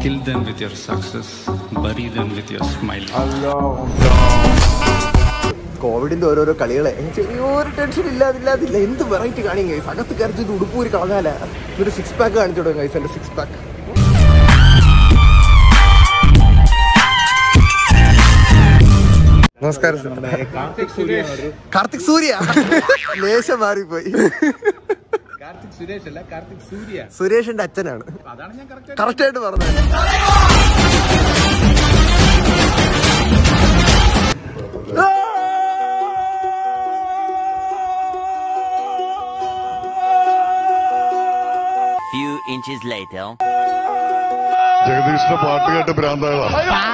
Kill them with your success, bury them with your smile. കോവിഡിന്റെ ഓരോരോ കളികളെ ചെറിയൊരു ടെൻഷൻ ഇല്ലാതില്ലാതില്ല എന്ത് വെറൈറ്റി കാണിയും ഗൈസ് അകത്ത് കരച്ചിട്ട് ഉടുപ്പൂരി കളഞ്ഞാല ഒരു സിക്സ് പാക്ക് കാണിച്ചു കൊടുക്കും ഗൈസ് എന്റെ സിക്സ് പാക്ക് നമസ്കാരം കാർത്തിക് സൂര്യ ലേശം മാറിപ്പോയി കാർത്തിക് സുരേഷ് അല്ല കാർത്തിക് സൂര്യ സുരേഷിന്റെ അച്ഛനാണ് അതാണ് ഞാൻ കറക്റ്റ് കറക്റ്റ് ആയിട്ട് പറഞ്ഞത് Few inches later. ജഗദീഷിന്റെ പാട്ട് കേട്ട് ഭ്രാന്തായതാ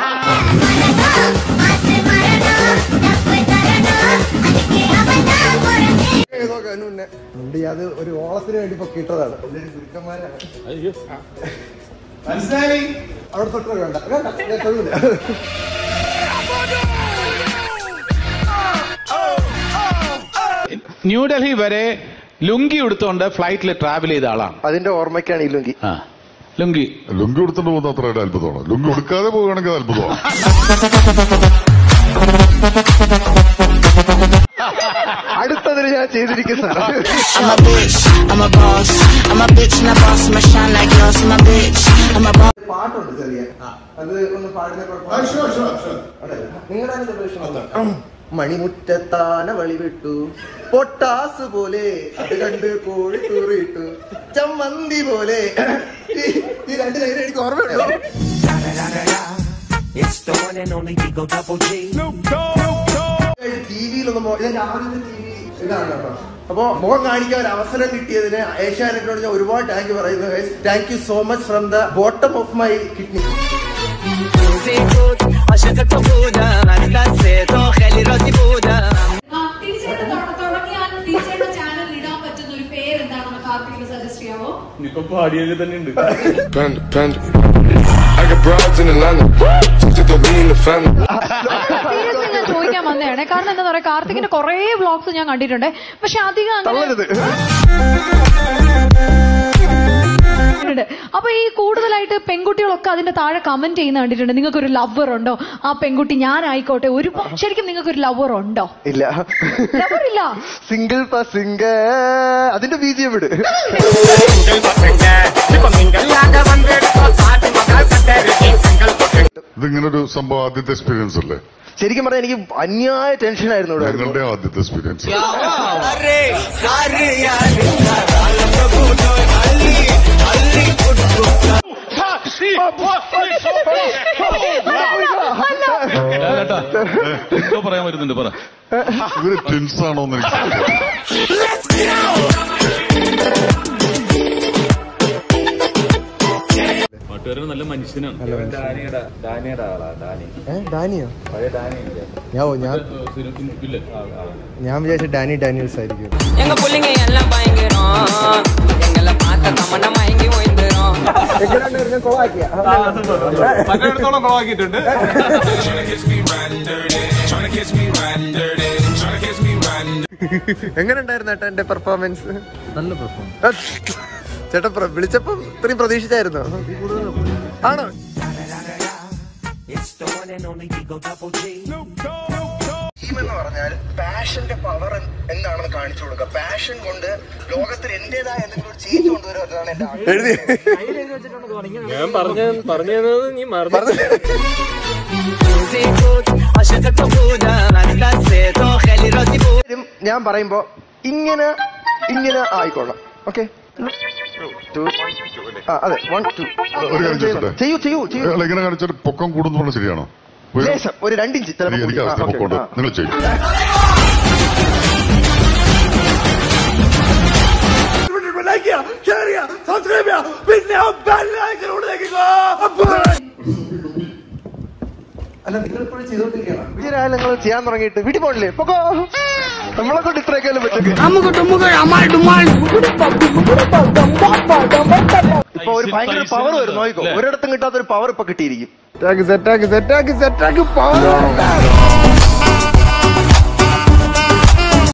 ഉണ്ട് അത് ഒരു ഓളത്തിന് വേണ്ടി ഇപ്പൊ കിട്ടതാണ് എല്ലാവരും ഗുരുക്കന്മാരാണ് മനസ്സിലായി അവിടെ തൊട്ട് വേണ്ട വേണ്ട ഞാൻ തൊഴിലില്ല ന്യൂഡൽഹി വരെ ലുങ്കി എടുത്തുകൊണ്ട് ഫ്ലൈറ്റിൽ ട്രാവൽ ചെയ്ത ആളാണ് അതിന്റെ ഓർമ്മയ്ക്കാണ് ഈ ലുങ്കി ആ ലുങ്കി ലുങ്കി കൊടുത്തിട്ട് പോകുന്ന അത്ര ഒരു അത്ഭുതമാണ് ലുങ്കി കൊടുക്കാതെ പോവുകയാണെങ്കിൽ അത് അത്ഭുതമാണ് അടുത്തതിന് ഞാൻ ചെയ്തിരിക്കുന്നതാണ് I'm a bitch, I'm a boss. I'm a bitch and a boss, I'ma shine like yours. I'm a bitch, I'm a boss. പാട്ടുണ്ട് ചെറിയ അത് ഒന്ന് പാടുന്ന നിങ്ങളുടെ മണിമുറ്റത്താന വളി വിട്ടു പൊട്ടാസ് പോലെ അത് കണ്ട് കോഴി തൂറിയിട്ടു ചമ്മന്തി പോലെ ഈ ഈ രണ്ട് ലൈൻ എനിക്ക് ഓർമ്മയുണ്ടോ ടി വിയിലൊന്നും ഇതിന്റെ ആദ്യത്തെ ടി വി ഇതാണ് കേട്ടോ അപ്പോ മുഖം കാണിക്കാൻ ഒരു അവസരം കിട്ടിയതിന് ഏഷ്യാനെറ്റിനോട് ഞാൻ ഒരുപാട് താങ്ക് യു പറയുന്നു thank you so much from the bottom of my kidney തീർച്ചയായിട്ടും തുട- തുടങ്ങിയാൽ തീർച്ചയായിട്ടും ചാനലിൽ ഇടാൻ പറ്റുന്ന ഒരു പേര് എന്താണെന്ന് കാർത്തിക് സജസ്റ്റ് ചെയ്യാമോ Panda, panda. I got broads in Atlanta. Just to be in the family. Seriously ഞാൻ ചോദിക്കാൻ വന്നതാണ് കാരണം എന്താ പറയാ കാർത്തികിന്റെ കുറേ വ്ളോഗ്സ് ഞാൻ കണ്ടിട്ടുണ്ട് പക്ഷെ അധികം അങ്ങനെ തള്ളരുത് ഉണ്ട്. അപ്പൊ ഈ കൂടുതലായിട്ട് പെൺകുട്ടികളൊക്കെ അതിന്റെ താഴെ കമന്റ് ചെയ്യുന്ന കണ്ടിട്ടുണ്ട് നിങ്ങൾക്ക് ഒരു ലവർ ഉണ്ടോ ആ പെൺകുട്ടി ഞാനായിക്കോട്ടെ ഒരു ശരിക്കും നിങ്ങൾക്ക് ഒരു ലവർ ഉണ്ടോ ഇല്ല ലവർ ഇല്ല സിംഗിൾ സിംഗിൾ അതിന്റെ ബീജിയം വിട് ഇതിങ്ങനെ ഒരു സംഭവം ആദ്യത്തെ എക്സ്പീരിയൻസ് അല്ലേ ശരിക്കും പറഞ്ഞാൽ എനിക്ക് അന്യായ ടെൻഷൻ ആയിരുന്നു ഇവിടെ ഞങ്ങളുടെ ആദ്യത്തെ എക്സ്പീരിയൻസ് പറയാൻ വരുന്നുണ്ട് പറ ഇവര് ട്വിൻസ് ആണോ എന്ന് എനിക്ക് പാട്ടുകാരൻ നല്ല മനുഷ്യനാണ് ഏ, ഡാനിയോ ഞാൻ ഓ, ഞാൻ ഞാൻ വിചാരിച്ച ഡാനി ഡാനിയൽസ് ആയിരിക്കും எங்க புள்ளைங்க எல்லாம் பயங்கரம் எங்களை பார்த்த தமண்ட மயங்கி ஓய்ந்துரும் പലയിടത്തോളം കൊളവാക്കിയിട്ടുണ്ട് എങ്ങനെ ഉണ്ടായിരുന്നു ഏട്ടാ എന്റെ പെർഫോമൻസ് നല്ല പെർഫോമൻസ് ചേട്ടാ പ്ര- വിളിച്ചപ്പം ഇത്രയും പ്രതീക്ഷിച്ചായിരുന്നോ ആണോ എന്ന് പറഞ്ഞാൽ പാഷന്റെ പവർ എന്താണെന്ന് കാണിച്ചു കൊടുക്കുക പാഷൻ കൊണ്ട് ലോകത്തിൽ എന്റേതായ എന്തെങ്കിലും ഒരു ചേഞ്ച് കൊണ്ടുവരുന്നതാണ് എന്റെ എഴുതി ഞാൻ പറഞ്ഞ പറഞ്ഞു തന്നത് നീ മറന്നു ഞാൻ പറയുമ്പോ ഇങ്ങനെ ഇങ്ങനെ ആയിക്കോളാം ഓക്കെ ആ അതെ വൺ ടു ഒരു കാര്യം ചോദിച്ചോട്ടെ? ചെയ്യൂ ചെയ്യൂ ചെയ്യൂ അയാൾ ഇങ്ങനെ കാണിച്ചിട്ട് പൊക്കം കൂടുന്നു പറഞ്ഞാൽ ശരിയാണോ ഒരു- ലേശം ഒരു രണ്ടിഞ്ച് ചിലപ്പോ എനിക്ക് എനിക്ക് കൂടി. അവസ്ഥ ആ, ഓക്കേ. പൊക്കമുണ്ട് ആ. നിങ്ങൾ ചെയ്യും അല്ല നിങ്ങൾ ഇപ്പോഴും ചെയ്തോണ്ടിരിക്കണം വിജയരായ നിങ്ങൾ ചെയ്യാൻ തുടങ്ങിയിട്ട് വീട്ടിൽ പോകണില്ലേ പൊക്കോ നമ്മളെ കൊണ്ട് ഇത്രയൊക്കെ പറ്റും ഇപ്പൊ ഒരു ഭയങ്കര പവർ വരും നോക്കിക്കോ ഒരിടത്തും കിട്ടാത്ത ഒരു പവർ ഇപ്പൊ കിട്ടിയിരിക്കും സെറ്റാക്കി സെറ്റാക്കി സെറ്റാക്കി പവർ